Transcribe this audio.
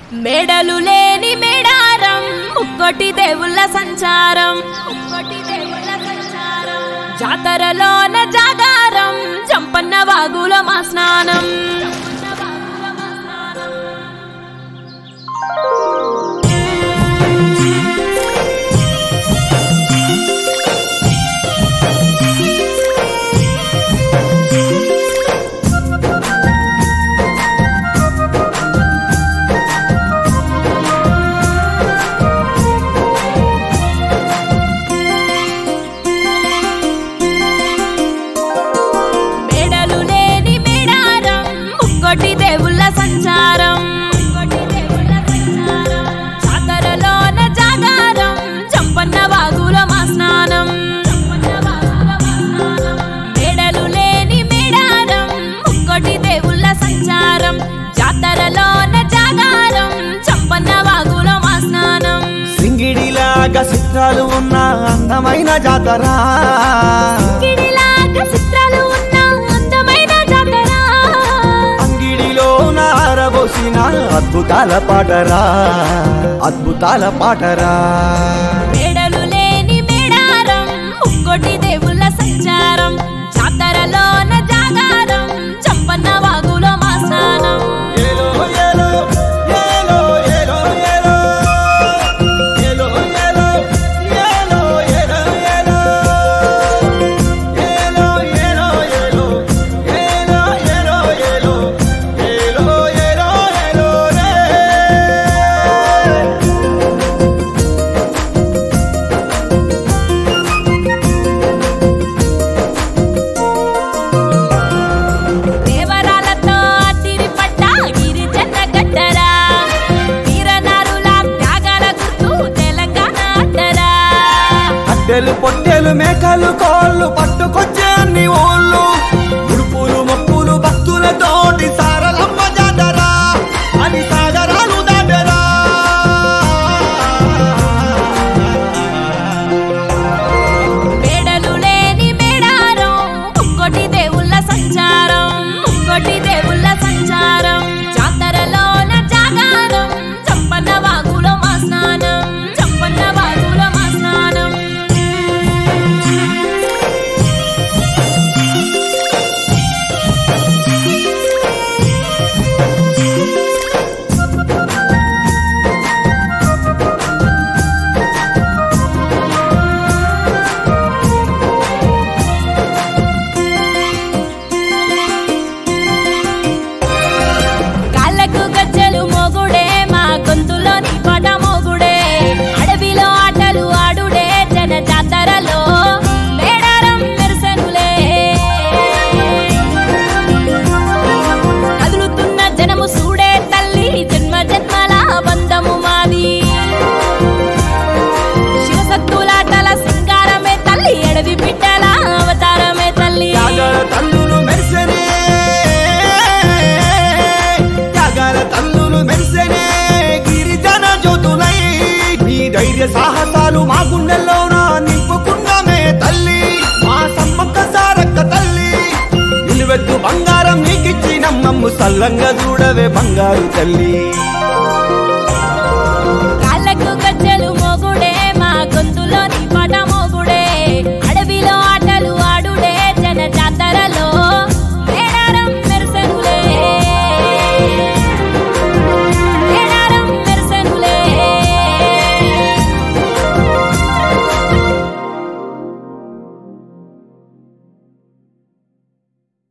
మేడలు లేని మేడారం ముక్కోటి దేవుళ్ళ సంచారం ముక్కోటి దేవుళ్ళ సంచారం జాతరలోన జాగారం జంపన్న వాగులో మా స్నానం మేడలు లేని మేడారం ముక్కోటి దేవుళ్ళ సంచారం జాతరలోన జాగారం జంపన్న వాగులో మా స్నానం మేడలు లేని మేడారం ముక్కోటి దేవుళ్ళ సంచారం జాతరలోన జాగారం జంపన్న వాగులో మా స్నానం సింగిడిలాగా చిత్రాలు ఉన్న అందమైన జాతర గిడిలాగా చిత్రాలు ఉన్న అందమైన జాతర అంగిడిలో నారబోసిన అద్భుతాల పాటరా అద్భుతాల పాటరా మేడలు లేని మేడారం ముక్కోటి దేవుళ్ళ సంచారం జాతరలోన జాగారం చంపన్న వాగులో మా స్నానం ఏలో ఏలో ఏలో ఏలో ఏలో ఏలో ఏలో ఏలో ఏలో ఏలో ఏలో ఏలో ఏలో ఏలో ఏలో ఏలో ఏలో ఏలో ఏలో రే దేవరాలతో తిరిపట్ట గిరిజన గట్టరా వీరనారుల త్యాగాల గుర్తు తెలంగాణ అడ్డరా కట్టెలు పొట్టెలు మేకలు కోళ్ళు పట్టుకొచ్చే అన్ని ఓళ్ళు ఉడుపులు మొక్కులు భక్తులతోటి సారలమ్మ జాతరా అని సాగరాలు దాటరా మేడలు లేని మేడారం ముక్కోటి దేవుళ్ళ సంచారం ముక్కోటి దేవుళ్ళ సంచారం జాతరలోన జాగారం చంపన్న వాగులో మా స్నానం చంపన్న వాగులో మా స్నానం కాళ్ళకు గజ్జలు మోగుడే మా గొంతులోని పాట మోగుడే అడవిలో ఆటలు ఆడుడే జన జాతరలో మేడారం మెరుసనులే కదులుతున్న జనము సూడే తల్లి జన్మ జన్మల బంధము మాది శివసత్తులాటల సింగారమే తల్లి ఎడవి బిడ్డల అవతారమే తల్లి త్యాగాల తల్లులు మెరిసెనే త్యాగాల తల్లులు మెరిసెనే గిరిజన జ్యోతులై నీ ధైర్య సాహసాలు మా గుండెల్లోన నింపుకున్నామే తల్లి మా సమ్మక్క సారక్క తల్లి నిలువెత్తు బంగారం నీకిచ్చి నమ్మమ్ము సల్లంగా చూడవే బంగారు తల్లి